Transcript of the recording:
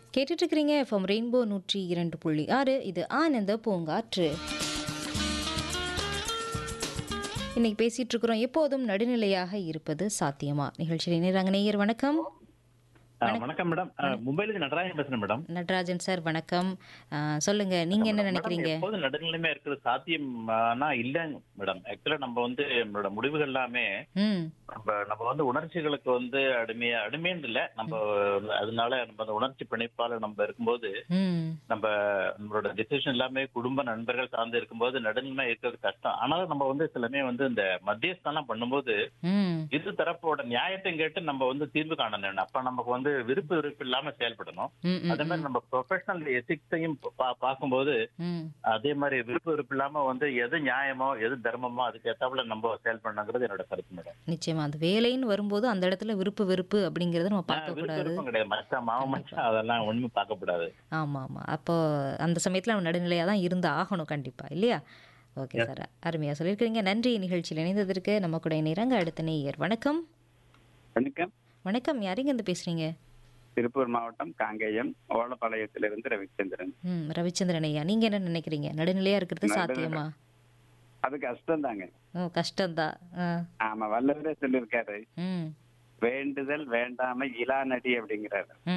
கேட்டுட்டு இருக்கிறீங்க FM rainbow நூற்றி இரண்டு புள்ளி ஆறு இது ஆனந்த பூங்காற்று இன்னைக்கு பேசிட்டு இருக்கிறோம் எப்போதும் நடுநிலையாக இருப்பது சாத்தியமா நிகழ்ச்சியில் நேராங்க நேயர் வணக்கம் ஆ, வணக்கம் மேடம் ஆ, மும்பைல இருந்து நடராஜன் பேசுறேன் மேடம் நடராஜன் சார் வணக்கம் ஆ, சொல்லுங்க நீங்க என்ன மேடம், நினைக்கிறீங்க எப்போதும் நடுநிலைமையா இருக்கிறது சாத்தியம்னா இல்லைங்க மேடம் ஆக்சுவலா நம்ம வந்து நம்மளோட முடிவுகள் எல்லாமே ம் நம்ம நம்ம வந்து உணர்ச்சிகளுக்கு வந்து அடிமையா அடிமைன்னு இல்ல நம்ம அதனால நம்ம அந்த உணர்ச்சி பிணைப்பால நம்ம இருக்கும்போது ம் நம்ம நம்மளோட டிசிஷன் எல்லாமே குடும்ப நண்பர்கள் சார்ந்து இருக்கும்போது நடுநிலைமை இருக்கிறது கஷ்டம் ஆனாலும் நம்ம வந்து சிலமே வந்து இந்த மத்தியஸ்தானம் பண்ணும்போது ம் இரு தரப்போட நியாயத்தை கேட்டு நம்ம வந்து தீர்வு காணணும் அப்ப நமக்கு வந்து விருப்பு விருப்பு இல்லாம செயல்படணும் ம் அதே மாதிரி நம்ம ப்ரொஃபஷனல் எத்திக்ஸையும் பார்க்கும்போது ம் அதே மாதிரி விருப்பு விருப்பு இல்லாம வந்து எது நியாயமோ எது தர்மமோ அதுக்கு ஏத்தாப்புல நம்ம செயல்படணுங்கிறது என்னோட கருத்து மேடம் நிச்சயமா அது வேலைன்னு வரும்போது அந்த இடத்துல விருப்பு வெறுப்பு அப்படிங்கறத நம்ம பார்க்க விருப்ப கூடாது விருப்பம் கிடையாது மச்சா மாவன் மச்சா அதெல்லாம் ஒண்ணுமே பார்க்கக்கூடாது ஆமா ஆமா அப்போ அந்த சமயத்துல நம்ம நடுநிலையா தான் இருந்து ஆகணும் கண்டிப்பா இல்லையா ஓகே சார் அருமையா சொல்லியிருக்கிறீங்க நன்றி நிகழ்ச்சியில் இணைந்ததற்கு நம்ம கூட இணைறாங்க அடுத்த நேயர் வணக்கம் வணக்கம் வணக்கம் யாரிங்க இருந்து பேசுறீங்க திருப்பூர் மாவட்டம் காங்கேயம் ஓலப்பாளையத்திலிருந்து ரவிச்சந்திரன் ம் ரவிச்சந்திரன் ஐயா நீங்க என்ன நினைக்கிறீங்க நடுநிலையா இருக்கிறது நடுநிலை. சாத்தியமா அது கஷ்டம் தாங்க ஓ கஷ்டம்தான் ஆ ஆமா வல்லவரே சொல்லியிருக்காரு ம் வேண்டுதல் வேண்டாம இலா நடி அப்படிங்கிறாரு ம்